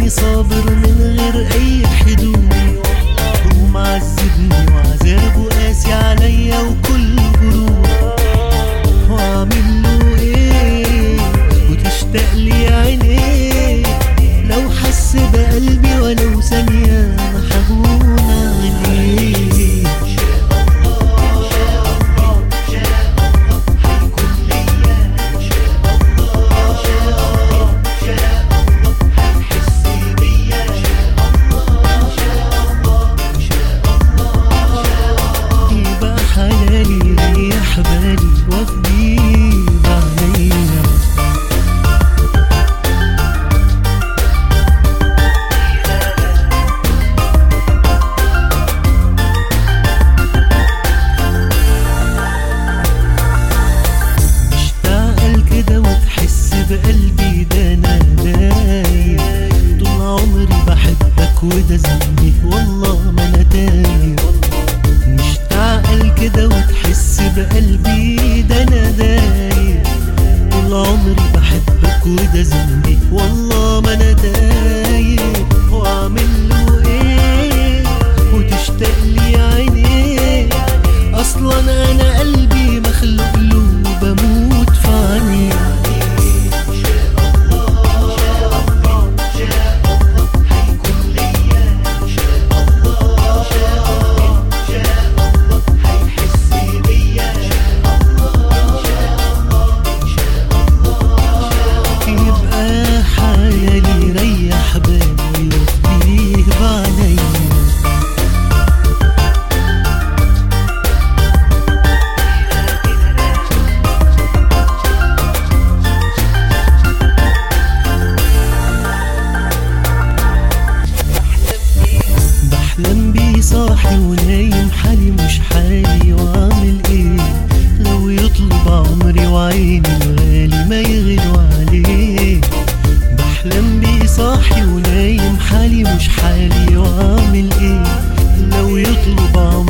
خلاني صابر من غير اي حدود هو معذبني وعذابه قاسي عليا وكل برود واعمل له ايه وتشتاق لي عينيه لو حس بقلبي ولو ثانية ما ههون عليه يبقى حلالي ريح بالي وافديه بعينيا مشتاق كده وتحس بقلبي ده انا دايب طول عمري بحبك وده ذنبي والله ما انا دايب مشتاق كده وتحس بقلبي ده انا دايب طول عمري بحبك وده ذنبي والله ما انا دايب واعمل له ايه وتشتاق لي عينيه اصلا انا قلبي مخلوق له بموت في عينيه يبقى حيالي ريح بالي وفيه بعينيا بحلم بيه صاحي ونايم حالي مش حالي واعمل ايه لو يطلب عمري وعيني الغالي ما يغلوا عليه بحلم بيه صاحي ونايم حالي مش حالي واعمل ايه لو يطلب عمري